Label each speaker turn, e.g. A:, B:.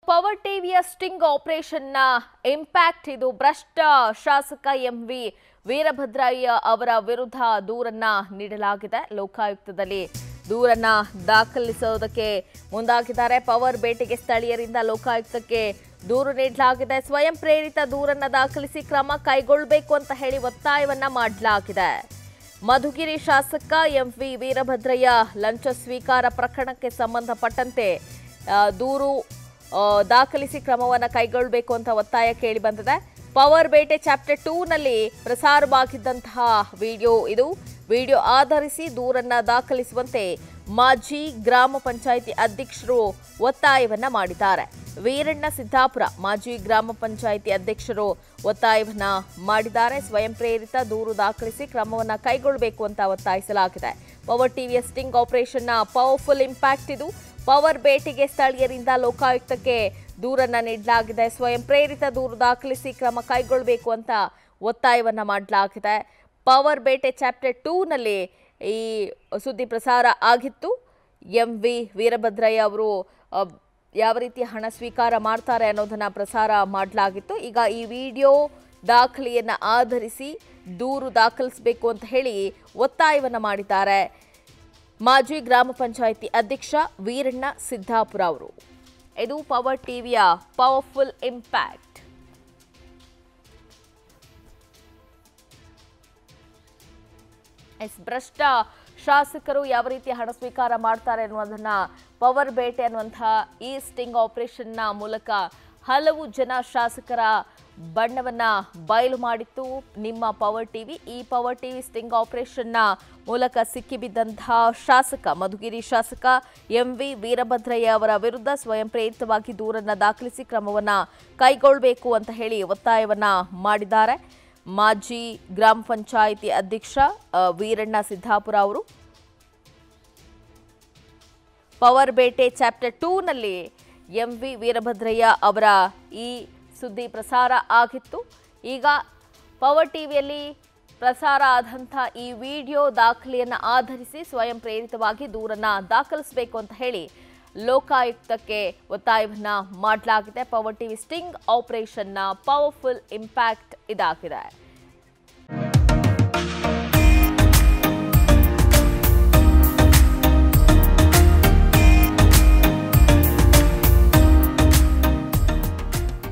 A: power ಟಿವಿಯ sting ಆಪರೇಷನ್ನ impact ಇದು ಭ್ರಷ್ಟ ಶಾಸಕ ಎಂ ವಿ ವೀರಭದ್ರಯ್ಯ ಅವರ ವಿರುದ್ಧ ದೂರನ್ನ ನೀಡಲಾಗಿದೆ ಲೋಕಾಯುಕ್ತದಲ್ಲಿ ದೂರನ್ನ ದಾಖಲಿಸೋದಕ್ಕೆ ಮುಂದಾಗಿದ್ದಾರೆ ಪವರ್ ಭೇಟಿಗೆ ಸ್ಥಳೀಯರಿಂದ ಲೋಕಾಯುಕ್ತಕ್ಕೆ ದೂರು ನೀಡಲಾಗಿದೆ ಸ್ವಯಂ ಪ್ರೇರಿತ ದೂರನ್ನ ದಾಖಲಿಸಿ ಕ್ರಮ ಕೈಗೊಳ್ಳಬೇಕು ಅಂತ ಹೇಳಿ ಒತ್ತಾಯವನ್ನ ಮಾಡಲಾಗಿದೆ ಮಧುಗಿರಿ ಶಾಸಕ ಎಂ ವಿ ವೀರಭದ್ರಯ್ಯ ಲಂಚ ಸ್ವೀಕಾರ ಪ್ರಕರಣಕ್ಕೆ ಸಂಬಂಧಪಟ್ಟಂತೆ ಆ, ದೂರು ಆ, ದಾಖಲಿಸಿ ಕ್ರಮವನ್ನು ಕೈಗೊಳ್ಳಬೇಕು ಅಂತ ಒತ್ತಾಯ ಕೇಳಿ ಬಂದಿದೆ ಪವರ್ ಬೇಟೆ ಚಾಪ್ಟರ್ ಟೂ ನಲ್ಲಿ ಪ್ರಸಾರವಾಗಿದ್ದಂತಹ ವಿಡಿಯೋ ಇದು ವಿಡಿಯೋ ಆಧರಿಸಿ ದೂರನ್ನ ದಾಖಲಿಸುವಂತೆ ಮಾಜಿ ಗ್ರಾಮ ಪಂಚಾಯಿತಿ ಅಧ್ಯಕ್ಷರು ಒತ್ತಾಯವನ್ನ ಮಾಡಿದ್ದಾರೆ ವೀರಣ್ಣ ಸಿದ್ದಾಪುರ ಮಾಜಿ ಗ್ರಾಮ ಪಂಚಾಯಿತಿ ಅಧ್ಯಕ್ಷರು ಒತ್ತಾಯವನ್ನ ಮಾಡಿದ್ದಾರೆ ಸ್ವಯಂ ಪ್ರೇರಿತ ದೂರು ದಾಖಲಿಸಿ ಕ್ರಮವನ್ನ ಕೈಗೊಳ್ಳಬೇಕು ಅಂತ ಒತ್ತಾಯಿಸಲಾಗಿದೆ ಪವರ್ ಟಿವಿಯ ಸ್ಟಿಂಗ್ ಆಪರೇಷನ್ನ ಪವರ್ಫುಲ್ ಇಂಪ್ಯಾಕ್ಟ್ ಇದು ಪವರ್ ಭೇಟಿಗೆ ಸ್ಥಳೀಯರಿಂದ ಲೋಕಾಯುಕ್ತಕ್ಕೆ ದೂರನ್ನ ನೀಡಲಾಗಿದೆ ಸ್ವಯಂ ಪ್ರೇರಿತ ದೂರು ದಾಖಲಿಸಿ ಕ್ರಮ ಕೈಗೊಳ್ಳಬೇಕು ಅಂತ ಒತ್ತಾಯವನ್ನ ಮಾಡಲಾಗಿದೆ ಪವರ್ ಬೇಟೆ ಚಾಪ್ಟರ್ ಟೂನಲ್ಲಿ ಈ ಸುದ್ದಿ ಪ್ರಸಾರ ಆಗಿತ್ತು ಎಂ ವಿ ವೀರಭದ್ರಯ್ಯ ಅವರು ಅ, ಯಾವ ರೀತಿ ಹಣ ಸ್ವೀಕಾರ ಮಾಡ್ತಾರೆ ಅನ್ನೋದನ್ನ ಪ್ರಸಾರ ಮಾಡಲಾಗಿತ್ತು ಈಗ ಈ ವಿಡಿಯೋ ದಾಖಲೆಯನ್ನ ಆಧರಿಸಿ ದೂರು ದಾಖಲಿಸಬೇಕು ಅಂತ ಹೇಳಿ ಒತ್ತಾಯವನ್ನ ಮಾಡಿದ್ದಾರೆ ಮಾಜಿ ಗ್ರಾಮ ಪಂಚಾಯಿತಿ ಅಧ್ಯಕ್ಷ ವೀರಣ್ಣ ಸಿದ್ದಾಪುರ ಅವರು ಇದು ಪವರ್ ಟಿವಿಯ ಪವರ್ಫುಲ್ ಇಂಪ್ಯಾಕ್ಟ್ ಎಸ್ ಭ್ರಷ್ಟ ಶಾಸಕರು ಯಾವ ರೀತಿ ಹಣ ಸ್ವೀಕಾರ ಮಾಡ್ತಾರೆ ಅನ್ನುವುದನ್ನ ಪವರ್ ಬೇಟೆ ಅನ್ನುವಂತಹ ಈ ಸ್ಟಿಂಗ್ ಆಪರೇಷನ್ನ ಮೂಲಕ ಹಲವು ಜನ ಶಾಸಕರ ಬಣ್ಣವನ್ನ ಬಯಲು ಮಾಡಿತ್ತು ನಿಮ್ಮ ಪವರ್ ಟಿವಿ ಈ ಪವರ್ ಟಿವಿ ಸ್ಟಿಂಗ್ ಆಪರೇಷನ್ನ ಮೂಲಕ ಸಿಕ್ಕಿಬಿದ್ದಂತಹ ಶಾಸಕ ಮಧುಗಿರಿ ಶಾಸಕ ಎಂ ವಿ ವೀರಭದ್ರಯ್ಯ ಅವರ ವಿರುದ್ಧ ಸ್ವಯಂ ಪ್ರೇರಿತವಾಗಿ ದೂರನ್ನ ದಾಖಲಿಸಿ ಕ್ರಮವನ್ನ ಕೈಗೊಳ್ಳಬೇಕು ಅಂತ ಹೇಳಿ ಒತ್ತಾಯವನ್ನ ಮಾಡಿದ್ದಾರೆ ಮಾಜಿ ಗ್ರಾಮ ಪಂಚಾಯಿತಿ ಅಧ್ಯಕ್ಷ ಅ, ವೀರಣ್ಣ ಸಿದ್ದಾಪುರ ಅವರು ಪವರ್ ಬೇಟೆ ಚಾಪ್ಟರ್ ಟೂನಲ್ಲಿ ಎಂ ವಿ ವೀರಭದ್ರಯ್ಯ ಅವರ ಈ ಸುದ್ದಿ ಪ್ರಸಾರ ಆಗಿತ್ತು ಈಗ ಪವರ್ ಟಿವಿಯಲ್ಲಿ ಪ್ರಸಾರ ಆದಂಥ ಈ ವಿಡಿಯೋ ದಾಖಲೆಯನ್ನು ಆಧರಿಸಿ ಸ್ವಯಂ ಪ್ರೇರಿತವಾಗಿ ದೂರನ್ನ ದಾಖಲಿಸಬೇಕು ಅಂತ ಹೇಳಿ ಲೋಕಾಯುಕ್ತಕ್ಕೆ ಒತ್ತಾಯವನ್ನ ಮಾಡಲಾಗಿದೆ ಪವರ್ ಟಿವಿ ಸ್ಟಿಂಗ್ ಆಪರೇಷನ್ನ ಪವರ್ಫುಲ್ ಇಂಪ್ಯಾಕ್ಟ್ ಇದಾಗಿದೆ